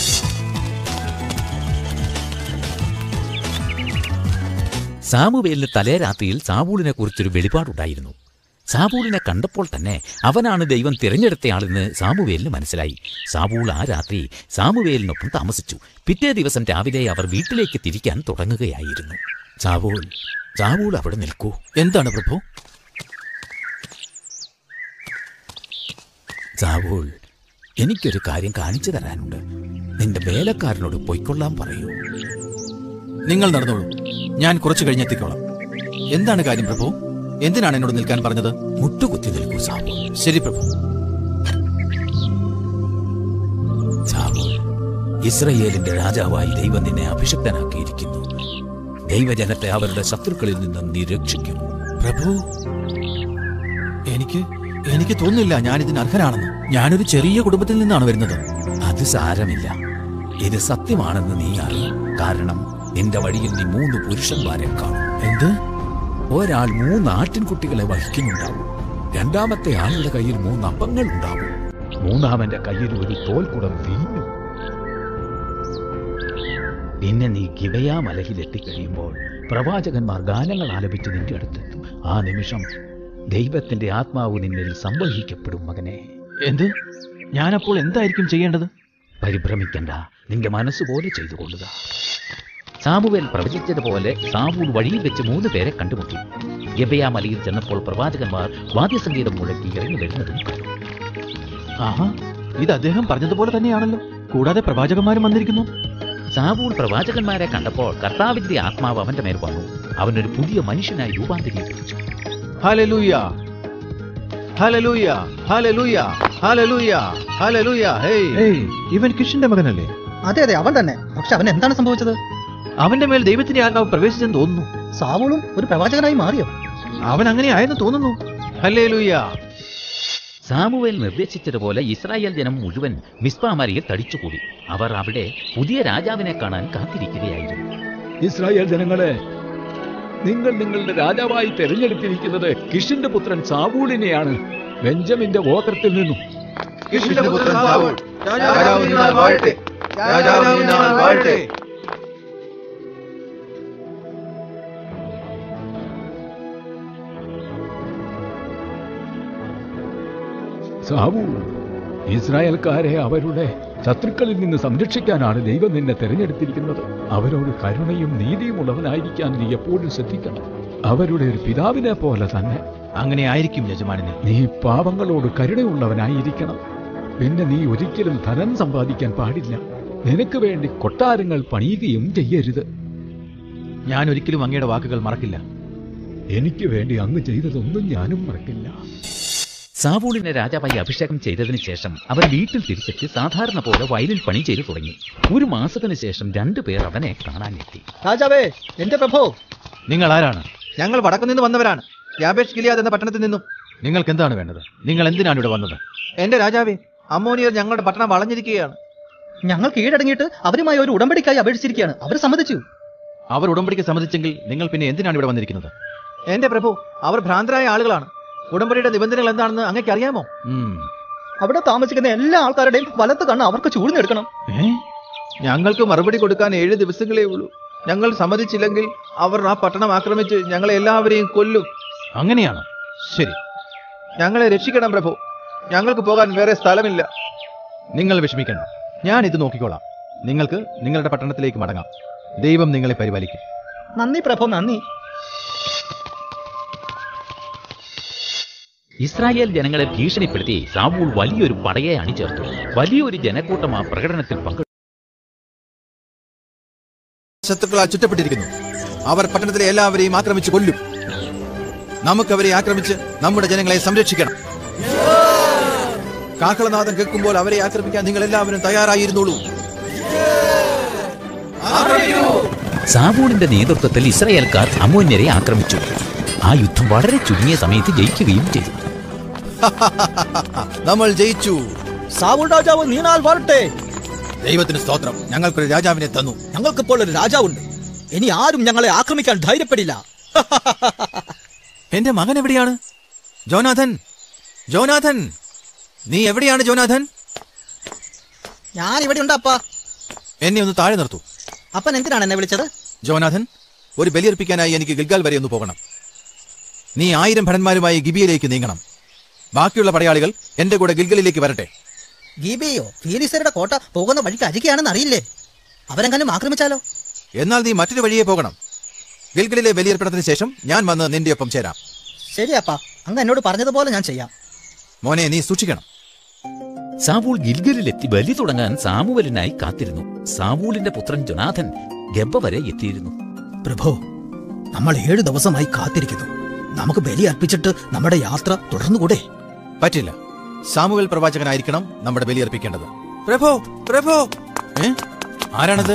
സാമുവേലിന് തലേ രാത്രിയിൽ സാവൂളിനെ കുറിച്ചൊരു വെളിപാടുണ്ടായിരുന്നു സാബൂളിനെ കണ്ടപ്പോൾ തന്നെ അവനാണ് ദൈവം തിരഞ്ഞെടുത്തയാളെന്ന് സാമുവേലിന് മനസ്സിലായി സാബൂൾ ആ രാത്രി സാമുവേലിനൊപ്പം താമസിച്ചു പിറ്റേ ദിവസം രാവിലെ അവർ വീട്ടിലേക്ക് തിരിക്കാൻ തുടങ്ങുകയായിരുന്നു സാബൂൾ സാബൂൾ അവിടെ നിൽക്കൂ എന്താണ് പ്രഭു സാബൂൾ എനിക്കൊരു കാര്യം കാണിച്ചു തരാനുണ്ട് നിന്റെ വേലക്കാരനോട് പൊയ്ക്കൊള്ളാൻ പറയൂ നിങ്ങൾ നടന്നോളൂ ഞാൻ കുറച്ചു കഴിഞ്ഞെത്തിക്കോളാം എന്താണ് കാര്യം പ്രഭു എന്തിനാണ് എന്നോട് നിൽക്കാൻ പറഞ്ഞത് മുട്ടുകുത്തി നിൽക്കൂ സാബൂൾ ശരി പ്രഭു സാബൂൾ ഇസ്രയേലിന്റെ രാജാവായി ദൈവം നിന്നെ അഭിഷിക്തനാക്കിയിരിക്കുന്നു ദൈവജനത്തെ അവരുടെ ശത്രുക്കളിൽ നിന്ന് നീ രക്ഷിക്കും പ്രഭു എനിക്ക് എനിക്ക് തോന്നുന്നില്ല ഞാൻ ഇതിന് അർഹനാണെന്ന് ഞാനൊരു ചെറിയ കുടുംബത്തിൽ നിന്നാണ് വരുന്നത് അത് സാരമില്ല ഇത് സത്യമാണെന്ന് നീ അറിയും കാരണം നിന്റെ വഴിയിൽ നീ മൂന്ന് പുരുഷന്മാരെ കാണും എന്ത് ഒരാൾ മൂന്ന് ആട്ടിൻകുട്ടികളെ വഹിക്കുന്നുണ്ടാവും രണ്ടാമത്തെ ആളുടെ കയ്യിൽ മൂന്ന് അപ്പങ്ങൾ ഉണ്ടാവും മൂന്നാമന്റെ കയ്യിൽ ഒരു തോൽക്കുടം വീഞ്ഞു പിന്നെ നീ ഗിബയാ മലയിൽ എത്തിക്കഴിയുമ്പോൾ പ്രവാചകന്മാർ ഗാനങ്ങൾ ആലപിച്ച് നിന്റെ അടുത്തെത്തും ആ നിമിഷം ദൈവത്തിന്റെ ആത്മാവ് നിന്നിൽ സംവഹിക്കപ്പെടും മകനെ എന്ത് ഞാനപ്പോൾ എന്തായിരിക്കും ചെയ്യേണ്ടത് പരിഭ്രമിക്കണ്ട നിന്റെ മനസ്സുപോലെ ചെയ്തു കൊള്ളുക സാമുവേൽ പ്രവചിച്ചതുപോലെ സാവൂൾ വഴിയിൽ വെച്ച് മൂന്ന് പേരെ കണ്ടുമുട്ടി ഗബയാ മലയിൽ ചെന്നപ്പോൾ പ്രവാചകന്മാർ വാദ്യസംഗീതം മുഴക്കി ഇറങ്ങി വരുന്നതും കണ്ടു ആഹാ ഇത് അദ്ദേഹം പറഞ്ഞതുപോലെ തന്നെയാണല്ലോ കൂടാതെ പ്രവാചകന്മാരും വന്നിരിക്കുന്നു സാവൂൾ പ്രവാചകന്മാരെ കണ്ടപ്പോൾ കർത്താവിന്റെ ആത്മാവ് അവന്റെ മേൽ വന്നു അവനൊരു പുതിയ മനുഷ്യനായി രൂപാന്തരീകരിച്ചു ഹല്ലേലൂയ ഹല്ലേലൂയ ഹല്ലേലൂയ ഹല്ലേലൂയ ഹല്ലേലൂയ ഹേയ് ഇവൻ കിഷന്റെ മകനല്ലേ അതെ അതെ അവൻ തന്നെ പക്ഷെ അവൻ എന്താണ് സംഭവിച്ചത് അവന്റെ മേൽ ദൈവത്തിന്റെ ആത്മാവ് പ്രവേശിച്ചെന്ന് തോന്നുന്നു സാവൂളും ഒരു പ്രവാചകനായി മാറിയോ അവൻ അങ്ങനെ ആയെന്ന് തോന്നുന്നു ഹല്ലേലൂയ സാമുവേൽ നിർദ്ദേശിച്ചതുപോലെ ഇസ്രായേൽ ജനം മുഴുവൻ മിസ്പാമരിയിൽ തടിച്ചുകൂടി അവർ അവിടെ പുതിയ രാജാവിനെ കാണാൻ കാത്തിരിക്കുകയായിരുന്നു ഇസ്രായേൽ ജനങ്ങളെ നിങ്ങൾ നിങ്ങളുടെ രാജാവായി തെരഞ്ഞെടുത്തിരിക്കുന്നത് കിഷിന്റെ പുത്രൻ സാവൂളിനെയാണ് ബെഞ്ചമിന്റെ ഗോത്രത്തിൽ നിന്നും കിഷിന്റെ പുത്രൻ സാവൂൾ രാജാവ് നിന്നാൽ വാഴട്ടെ രാജാവ് നിന്നാൽ വാഴട്ടെ സാവൂൾ ഇസ്രായേൽക്കാരെ അവരുടെ ശത്രുക്കളിൽ നിന്ന് സംരക്ഷിക്കാനാണ് ദൈവം നിന്നെ തെരഞ്ഞെടുത്തിരിക്കുന്നത് അവരോട് കരുണയും നീതിയും ഉള്ളവനായിരിക്കാൻ നീ എപ്പോഴും ശ്രദ്ധിക്കണം അവരുടെ ഒരു പിതാവിനെ പോലെ തന്നെ അങ്ങനെ ആയിരിക്കും യജമാനനെ നീ പാവങ്ങളോട് കരുണയുള്ളവനായിരിക്കണം പിന്നെ നീ ഒരിക്കലും ധനം സമ്പാദിക്കാൻ പാടില്ല നിനക്ക് വേണ്ടി കൊട്ടാരങ്ങൾ പണിയുകയും ചെയ്യരുത് ഞാൻ ഒരിക്കലും അങ്ങയുടെ വാക്കുകൾ മറക്കില്ല എനിക്ക് വേണ്ടി അങ്ങ് ചെയ്തതൊന്നും ഞാനും മറക്കില്ല സാവൂളിനെ രാജാവായി അഭിഷേകം ചെയ്തതിനു ശേഷം അവൻ വീട്ടിൽ തിരിച്ചെത്തി സാധാരണ പോലെ വയലിൽ പണി ചെയ്തു തുടങ്ങി ഒരു മാസത്തിനു ശേഷം രണ്ടുപേർ അവനെ കാണാനെത്തി രാജാവേ എന്റെ പ്രഭോ നിങ്ങൾ ആരാണ് ഞങ്ങൾ വടക്കു നിന്ന് വന്നവരാണ് യാബേഷ് ഗിലിയാദ് എന്ന പട്ടണത്തിൽ നിന്നും നിങ്ങൾക്ക് എന്താണ് വേണ്ടത് നിങ്ങൾ എന്തിനാണ് ഇവിടെ വന്നത് എന്റെ രാജാവേ അമ്മോനിയർ ഞങ്ങളുടെ പട്ടണം വളഞ്ഞിരിക്കുകയാണ് ഞങ്ങൾ കീഴടങ്ങിയിട്ട് അവരുമായി ഒരു ഉടമ്പടിക്കായി അപേക്ഷിച്ചിരിക്കുകയാണ് അവർ സമ്മതിച്ചു അവർ ഉടമ്പടിക്ക് സമ്മതിച്ചെങ്കിൽ നിങ്ങൾ പിന്നെ എന്തിനാണ് ഇവിടെ വന്നിരിക്കുന്നത് എന്റെ പ്രഭു അവർ ഭ്രാന്തരായ ആളുകളാണ് ഉടമ്പടിയുടെ നിബന്ധനകൾ എന്താണെന്ന് അങ്ങക്ക് അറിയാമോ അവിടെ താമസിക്കുന്ന എല്ലാ ആൾക്കാരുടെയും വലത്ത് കണ്ണ് അവർക്ക് ചൂഴ്ന്നെടുക്കണം ഞങ്ങൾക്ക് മറുപടി കൊടുക്കാൻ ഏഴ് ദിവസങ്ങളേ ഉള്ളൂ ഞങ്ങൾ സമ്മതിച്ചില്ലെങ്കിൽ അവർ ആ പട്ടണം ആക്രമിച്ച് ഞങ്ങളെ എല്ലാവരെയും കൊല്ലും അങ്ങനെയാണോ ശരി ഞങ്ങളെ രക്ഷിക്കണം പ്രഭു ഞങ്ങൾക്ക് പോകാൻ വേറെ സ്ഥലമില്ല നിങ്ങൾ വിഷമിക്കണം ഞാൻ ഇത് നോക്കിക്കോളാം നിങ്ങൾക്ക് നിങ്ങളുടെ പട്ടണത്തിലേക്ക് മടങ്ങാം ദൈവം നിങ്ങളെ പരിപാലിക്കും നന്ദി പ്രഭു നന്ദി ഇസ്രായേൽ ജനങ്ങളെ ഭീഷണിപ്പെടുത്തി സാവൂൾ വലിയൊരു പടയെ അണിചേർത്തു വലിയൊരു ജനക്കൂട്ടം ആ പ്രകടനത്തിൽ പങ്കെടുത്തു ശത്രുക്കളാൽ ചുറ്റപ്പെട്ടിരിക്കുന്നു അവർ പട്ടണത്തിലെ എല്ലാവരെയും ആക്രമിച്ച് കൊല്ലും നമുക്ക് അവരെ ആക്രമിച്ച് നമ്മുടെ ജനങ്ങളെ സംരക്ഷിക്കണം കാഹളനാഥം കേൾക്കുമ്പോൾ അവരെ ആക്രമിക്കാൻ നിങ്ങൾ എല്ലാവരും തയ്യാറായിരുന്നുള്ളൂ സാവൂളിന്റെ നേതൃത്വത്തിൽ ഇസ്രായേൽക്കാർ അമോന്യരെ ആക്രമിച്ചു ആ യുദ്ധം വളരെ ചുരുങ്ങിയ സമയത്ത് ജയിക്കുകയും ചെയ്തു നമ്മൾ ജയിച്ചു സാവൂൾ രാജാവ് നീണാൽ വരട്ടെ ദൈവത്തിന് സ്തോത്രം ഞങ്ങൾക്കൊരു രാജാവിനെ തന്നു ഞങ്ങൾക്കിപ്പോൾ ഒരു രാജാവുണ്ട് ഇനി ആരും ഞങ്ങളെ ആക്രമിക്കാൻ ധൈര്യപ്പെടില്ല എന്റെ മകൻ എവിടെയാണ് ജോനാഥൻ ജോനാഥൻ നീ എവിടെയാണ് ജോനാഥൻ ഞാൻ ഇവിടെ ഉണ്ട് അപ്പാ എന്നെ ഒന്ന് താഴെ നിർത്തൂ അപ്പൻ എന്തിനാണ് എന്നെ വിളിച്ചത് ജോനാഥൻ ഒരു ബലിയർപ്പിക്കാനായി എനിക്ക് ഗിൽഗാൽ വരെ ഒന്ന് പോകണം നീ ആയിരം ഭടന്മാരുമായി ഗിബിയയിലേക്ക് നീങ്ങണം ബാക്കിയുള്ള പടയാളികൾ എന്റെ കൂടെ ഗിൽഗലിലേക്ക് വരട്ടെ ഗീബിയോ ഫീലിസരുടെ കോട്ട പോകുന്ന വഴിക്ക് അരികെയാണെന്ന് അറിയില്ലേ അവരെങ്ങാനും ആക്രമിച്ചാലോ എന്നാൽ നീ മറ്റൊരു വഴിയെ പോകണം ഗിൽഗലിലെ ബലിയർപ്പണത്തിന് ശേഷം ഞാൻ വന്ന് നിന്റെ ഒപ്പം ചേരാം ശരി അപ്പാ അങ്ങ് എന്നോട് പറഞ്ഞതുപോലെ ഞാൻ ചെയ്യാം മോനെ നീ സൂക്ഷിക്കണം സാവൂൾ ഗിൽഗലിലെത്തി ബലി തുടങ്ങാൻ സാമുവലിനായി കാത്തിരുന്നു സാവൂളിന്റെ പുത്രൻ ജൊനാഥൻ ഗബ്ബ വരെ എത്തിയിരുന്നു പ്രഭു നമ്മൾ ഏഴു ദിവസമായി കാത്തിരിക്കുന്നു നമുക്ക് ബലി അർപ്പിച്ചിട്ട് നമ്മുടെ യാത്ര തുടർന്നുകൂടെ പറ്റില്ല സാമുവൽ പ്രവാചകനായിരിക്കണം നമ്മുടെ ബലിയർപ്പിക്കേണ്ടത് പ്രഭോ പ്രഭോ ഏ ആരാണത്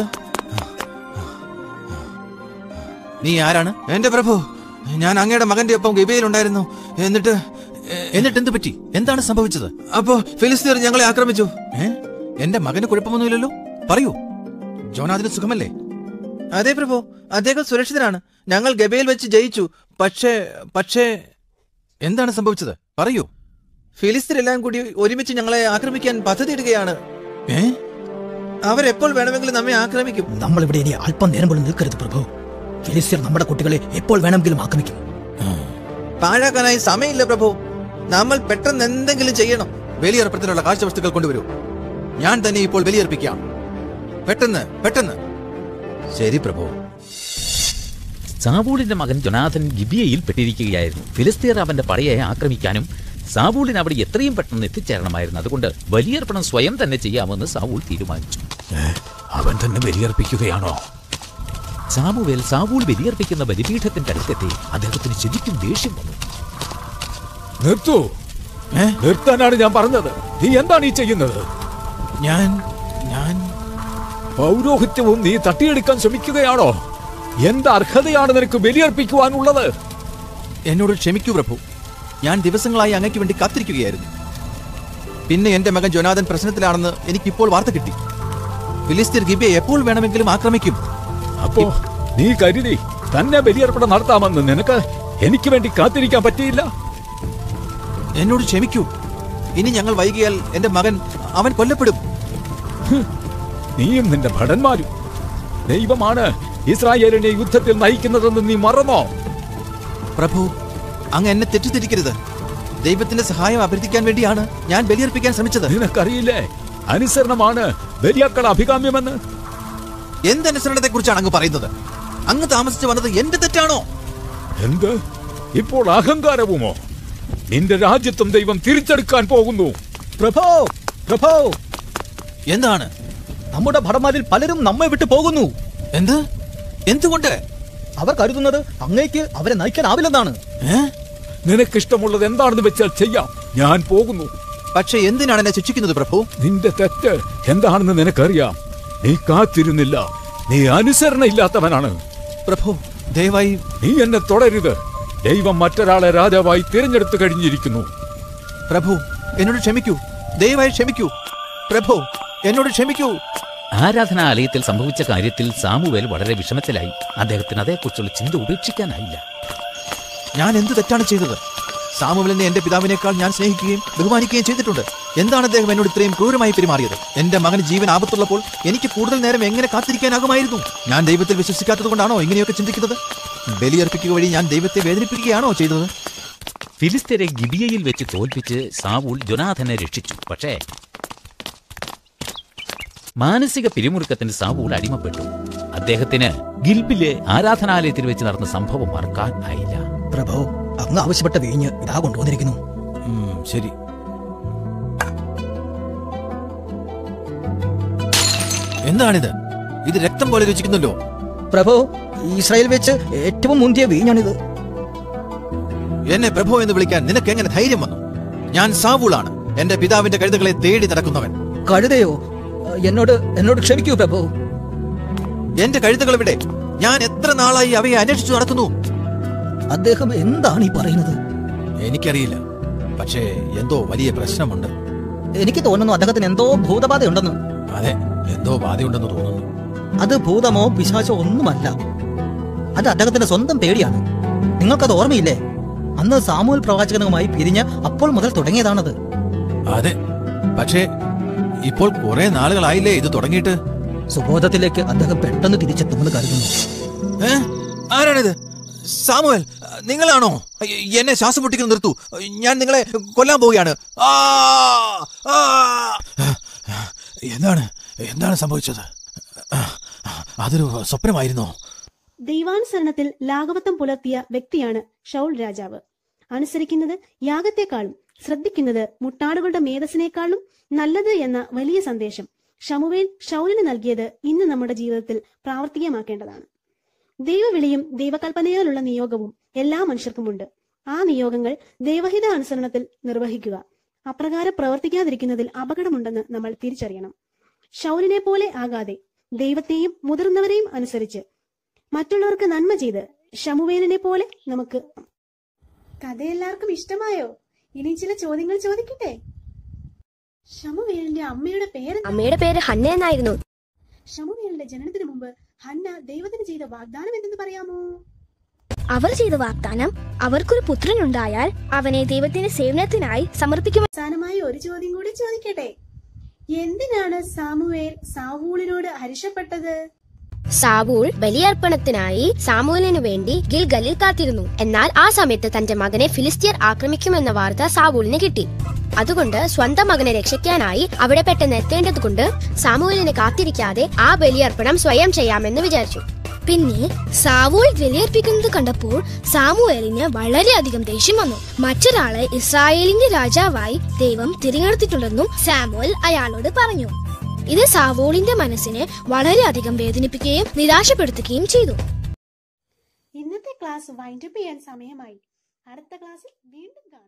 നീ ആരാണ് എന്റെ പ്രഭു ഞാൻ അങ്ങയുടെ മകന്റെ ഒപ്പം ഗബയിലുണ്ടായിരുന്നു എന്നിട്ട് എന്നിട്ട് എന്ത് പറ്റി എന്താണ് സംഭവിച്ചത് അപ്പോ ഫിലിസ്തീർ ഞങ്ങളെ ആക്രമിച്ചു ഏ എന്റെ മകന് കുഴപ്പമൊന്നുമില്ലല്ലോ പറയൂ ജോനാഥിന് സുഖമല്ലേ അതെ പ്രഭു അദ്ദേഹം സുരക്ഷിതനാണ് ഞങ്ങൾ ഗബയിൽ വെച്ച് ജയിച്ചു പക്ഷേ പക്ഷേ എന്താണ് സംഭവിച്ചത് പറയൂ ഫിലിസ്തീരെല്ലാം കൂടി ഒരുമിച്ച് ഞങ്ങളെ ആക്രമിക്കാൻ പദ്ധതിയിടുകയാണ് ഏ അവരെപ്പോൾ വേണമെങ്കിലും നമ്മെ ആക്രമിക്കും നമ്മൾ ഇവിടെ ഇനി അല്പം നേരം പോലും നിൽക്കരുത് പ്രഭു ഫിലിസ്തീർ നമ്മുടെ കുട്ടികളെ എപ്പോൾ വേണമെങ്കിലും ആക്രമിക്കും പാഴാക്കാനായി സമയമില്ല പ്രഭു നമ്മൾ പെട്ടെന്ന് എന്തെങ്കിലും ചെയ്യണം ബലിയർപ്പത്തിനുള്ള കാഴ്ചവസ്തുക്കൾ കൊണ്ടുവരൂ ഞാൻ തന്നെ ഇപ്പോൾ ബലിയർപ്പിക്കാം പെട്ടെന്ന് പെട്ടെന്ന് ശരി പ്രഭു സാവൂളിന്റെ മകൻ ജൊനാഥൻ ഗിബിയയിൽ പെട്ടിരിക്കുകയായിരുന്നു ഫിലിസ്തീർ അവന്റെ പടയെ ആക്രമിക്കാനും സാവൂളിന് അവിടെ എത്രയും പെട്ടെന്ന് എത്തിച്ചേരണമായിരുന്നു അതുകൊണ്ട് ബലിയർപ്പണം സ്വയം തന്നെ ചെയ്യാമെന്ന് സാവൂൾ തീരുമാനിച്ചു അവൻ തന്നെ ബലിയർപ്പിക്കുകയാണോ സാമുവേൽ സാവൂൾ ബലിയർപ്പിക്കുന്ന ബലിപീഠത്തിന്റെ അടുത്തെത്തി അദ്ദേഹത്തിന് ശരിക്കും ദേഷ്യം വന്നു നിർത്തൂ നിർത്താനാണ് ഞാൻ പറഞ്ഞത് നീ എന്താണ് ഈ ചെയ്യുന്നത് ഞാൻ ഞാൻ പൗരോഹിത്യവും നീ തട്ടിയെടുക്കാൻ ശ്രമിക്കുകയാണോ എന്ത് അർഹതയാണ് നിനക്ക് ബലിയർപ്പിക്കുവാനുള്ളത് എന്നോട് ക്ഷമിക്കൂ പ്രഭു ഞാൻ ദിവസങ്ങളായി അങ്ങയ്ക്ക് വേണ്ടി കാത്തിരിക്കുകയായിരുന്നു പിന്നെ എന്റെ മകൻ ജോനാഥൻ പ്രശ്നത്തിലാണെന്ന് എനിക്കിപ്പോൾ വാർത്ത കിട്ടി ഫിലിസ്തീർ ഗിബിയെ എപ്പോൾ വേണമെങ്കിലും ആക്രമിക്കും അപ്പോ നീ കരുതി തന്നെ ബലിയർപ്പണം നടത്താമെന്ന് നിനക്ക് എനിക്ക് വേണ്ടി കാത്തിരിക്കാൻ പറ്റിയില്ല എന്നോട് ക്ഷമിക്കൂ ഇനി ഞങ്ങൾ വൈകിയാൽ എന്റെ മകൻ അവൻ കൊല്ലപ്പെടും നീയും നിന്റെ ഭടന്മാരും ദൈവമാണ് ഇസ്രായേലിനെ യുദ്ധത്തിൽ നയിക്കുന്നതെന്ന് നീ മറന്നോ പ്രഭു അങ്ങ് എന്നെ തെറ്റിദ്ധരിക്കരുത് ദൈവത്തിന്റെ സഹായം അഭ്യർത്ഥിക്കാൻ വേണ്ടിയാണ് ഞാൻ ബലിയർപ്പിക്കാൻ ശ്രമിച്ചത് നിനക്കറിയില്ലേ അനുസരണമാണ് ബലിയാക്കൾ അഭികാമ്യമെന്ന് എന്തനുസരണത്തെ കുറിച്ചാണ് അങ്ങ് പറയുന്നത് അങ്ങ് താമസിച്ചു വന്നത് എന്റെ തെറ്റാണോ എന്ത് ഇപ്പോൾ അഹങ്കാരവുമോ നിന്റെ രാജ്യത്വം ദൈവം തിരിച്ചെടുക്കാൻ പോകുന്നു പ്രഭോ പ്രഭോ എന്താണ് നമ്മുടെ ഭടന്മാരിൽ പലരും നമ്മെ വിട്ടു പോകുന്നു എന്ത് എന്തുകൊണ്ട് അവർ കരുതുന്നത് അങ്ങേക്ക് അവരെ നയിക്കാനാവില്ലെന്നാണ് നിനക്കിഷ്ടമുള്ളത് എന്താണെന്ന് വെച്ചാൽ ചെയ്യാം ഞാൻ പോകുന്നു പക്ഷെ എന്തിനാണ് എന്നെ ശിക്ഷിക്കുന്നത് പ്രഭു നിന്റെ തെറ്റ് എന്താണെന്ന് നിനക്കറിയാം നീ കാത്തിരുന്നില്ല നീ അനുസരണയില്ലാത്തവനാണ് പ്രഭു ദയവായി നീ എന്നെ തുടരുത് ദൈവം മറ്റൊരാളെ രാജാവായി തിരഞ്ഞെടുത്തു കഴിഞ്ഞിരിക്കുന്നു പ്രഭു എന്നോട് ക്ഷമിക്കൂ ദയവായി ക്ഷമിക്കൂ പ്രഭു എന്നോട് ക്ഷമിക്കൂ ആരാധനാലയത്തിൽ സംഭവിച്ച കാര്യത്തിൽ സാമുവേൽ വളരെ വിഷമത്തിലായി അദ്ദേഹത്തിന് അതേക്കുറിച്ചുള്ള ചിന്ത ഉപേക്ഷിക്കാനായില്ല ഞാൻ എന്ത് തെറ്റാണ് ചെയ്തത് സാമുവലിനെ എന്റെ പിതാവിനേക്കാൾ ഞാൻ സ്നേഹിക്കുകയും ബഹുമാനിക്കുകയും ചെയ്തിട്ടുണ്ട് എന്താണ് അദ്ദേഹം എന്നോട് ഇത്രയും ക്രൂരമായി പെരുമാറിയത് എന്റെ മകന് ജീവൻ ആപത്തുള്ളപ്പോൾ എനിക്ക് കൂടുതൽ നേരം എങ്ങനെ കാത്തിരിക്കാനാകുമായിരുന്നു ഞാൻ ദൈവത്തിൽ വിശ്വസിക്കാത്തത് കൊണ്ടാണോ ഇങ്ങനെയൊക്കെ ചിന്തിക്കുന്നത് ബലിയർപ്പിക്കുക വഴി ഞാൻ ദൈവത്തെ വേദനിപ്പിക്കുകയാണോ ചെയ്തത് ഫിലിസ്തീനെ ഗിബിയയിൽ വെച്ച് തോൽപ്പിച്ച് സാവൂൾ ജൊനാഥനെ രക്ഷിച്ചു പക്ഷേ മാനസിക പിരിമുറുക്കത്തിന് സാവൂൾ അടിമപ്പെട്ടു അദ്ദേഹത്തിന് ഗിൽബിലെ ആരാധനാലയത്തിൽ വെച്ച് നടന്ന സംഭവം മറക്കാൻ ആയില്ല പ്രഭോ അങ്ങ് ആവശ്യപ്പെട്ട വീഞ്ഞ് ഇതാ കൊണ്ടുവന്നിരിക്കുന്നു ശരി എന്താണിത് ഇത് രക്തം പോലെ രുചിക്കുന്നല്ലോ പ്രഭോ ഇസ്രായേൽ വെച്ച് ഏറ്റവും മുന്തിയ വീഞ്ഞാണിത് എന്നെ പ്രഭു എന്ന് വിളിക്കാൻ നിനക്ക് എങ്ങനെ ധൈര്യം വന്നു ഞാൻ സാവൂളാണ് എന്റെ പിതാവിന്റെ കഴുതകളെ തേടി നടക്കുന്നവൻ കഴുതയോ എന്നോട് എന്നോട് ക്ഷമിക്കൂ പ്രഭു എന്റെ കഴുതകൾ എവിടെ ഞാൻ എത്ര നാളായി അവയെ അന്വേഷിച്ചു നടക്കുന്നു അദ്ദേഹം എന്താണ് ഈ പറയുന്നത് എനിക്കറിയില്ല പക്ഷേ എന്തോ വലിയ പ്രശ്നമുണ്ട് എനിക്ക് തോന്നുന്നു അദ്ദേഹത്തിന് എന്തോ ഭൂതബാധയുണ്ടെന്ന് അതെ എന്തോ ബാധയുണ്ടെന്ന് തോന്നുന്നു അത് ഭൂതമോ പിശാചോ ഒന്നുമല്ല അത് അദ്ദേഹത്തിന്റെ സ്വന്തം പേടിയാണ് നിങ്ങൾക്കത് ഓർമ്മയില്ലേ അന്ന് സാമൂഹ്യ പ്രവാചകനുമായി പിരിഞ്ഞ് അപ്പോൾ മുതൽ തുടങ്ങിയതാണത് അതെ പക്ഷേ ഇപ്പോൾ കുറെ നാളുകളായില്ലേ ഇത് തുടങ്ങിയിട്ട് സുബോധത്തിലേക്ക് അദ്ദേഹം പെട്ടെന്ന് തിരിച്ചെത്തുമെന്ന് കരുതുന്നു ഏ? ആരാണിത് സാമുവൽ നിങ്ങളാണോ എന്നെ ശ്വാസം മുട്ടിക്കുന്ന നിർത്തു ഞാൻ നിങ്ങളെ കൊല്ലാൻ പോവുകയാണ് ആ! ആ! എന്താണ് എന്താണ് സംഭവിച്ചത് അതൊരു സ്വപ്നമായിരുന്നോ ദൈവാനുസരണത്തിൽ ലാഘവത്വം പുലർത്തിയ വ്യക്തിയാണ് ഷൗൾ രാജാവ് അനുസരിക്കുന്നത് യാഗത്തെക്കാളും ശ്രദ്ധിക്കുന്നത് മുട്ടാടുകളുടെ മേധസ്സിനേക്കാളും നല്ലത് എന്ന വലിയ സന്ദേശം ഷമുവേൽ ഷൗലിന് നൽകിയത് ഇന്ന് നമ്മുടെ ജീവിതത്തിൽ പ്രാവർത്തികമാക്കേണ്ടതാണ് ദൈവവിളിയും ദൈവകൽപ്പനയാലുള്ള നിയോഗവും എല്ലാ മനുഷ്യർക്കുമുണ്ട് ആ നിയോഗങ്ങൾ ദൈവഹിത അനുസരണത്തിൽ നിർവഹിക്കുക അപ്രകാരം പ്രവർത്തിക്കാതിരിക്കുന്നതിൽ അപകടമുണ്ടെന്ന് നമ്മൾ തിരിച്ചറിയണം ഷൗലിനെ പോലെ ആകാതെ ദൈവത്തെയും മുതിർന്നവരെയും അനുസരിച്ച് മറ്റുള്ളവർക്ക് നന്മ ചെയ്ത് ഷമുവേലിനെ പോലെ നമുക്ക് കഥ എല്ലാവർക്കും ഇഷ്ടമായോ ഇനി ചില ചോദ്യങ്ങൾ ചോദിക്കട്ടെ ഷമുവേലിന്റെ അമ്മയുടെ പേര് അമ്മയുടെ പേര് ഹന്ന എന്നായിരുന്നു ഷമുവേലിന്റെ ജനനത്തിന് മുമ്പ് ഹന്ന ദൈവത്തിന് ചെയ്ത വാഗ്ദാനം എന്തെന്ന് പറയാമോ അവർ ചെയ്ത വാഗ്ദാനം അവർക്കൊരു പുത്രനുണ്ടായാൽ അവനെ ദൈവത്തിന്റെ സേവനത്തിനായി സമർപ്പിക്കും അവസാനമായി ഒരു ചോദ്യം കൂടി ചോദിക്കട്ടെ എന്തിനാണ് സാമുവേൽ സാവൂളിനോട് ഹരിഷപ്പെട്ടത് സാവൂൾ ബലിയർപ്പണത്തിനായി സാമുവലിനു വേണ്ടി ഗിൽഗലിൽ കാത്തിരുന്നു എന്നാൽ ആ സമയത്ത് തന്റെ മകനെ ഫിലിസ്തീർ ആക്രമിക്കുമെന്ന വാർത്ത സാവൂളിന് കിട്ടി അതുകൊണ്ട് സ്വന്തം മകനെ രക്ഷിക്കാനായി അവിടെ പെട്ടെന്ന് എത്തേണ്ടതുകൊണ്ട് സാമുവലിനെ കാത്തിരിക്കാതെ ആ ബലിയർപ്പണം സ്വയം ചെയ്യാമെന്ന് വിചാരിച്ചു പിന്നെ സാവൂൾ ബലിയർപ്പിക്കുന്നത് കണ്ടപ്പോൾ സാമുവേലിന് വളരെയധികം ദേഷ്യം വന്നു മറ്റൊരാളെ ഇസ്രായേലിന്റെ രാജാവായി ദൈവം തിരഞ്ഞെടുത്തിട്ടുണ്ടെന്നും സാമുവൽ അയാളോട് പറഞ്ഞു ഇത് സാവോളിന്റെ മനസ്സിനെ വളരെയധികം വേദനിപ്പിക്കുകയും നിരാശപ്പെടുത്തുകയും ചെയ്തു ഇന്നത്തെ ക്ലാസ് വൈൻഡപ്പ് ചെയ്യാൻ സമയമായി അടുത്ത ക്ലാസ്സിൽ വീണ്ടും കാണാം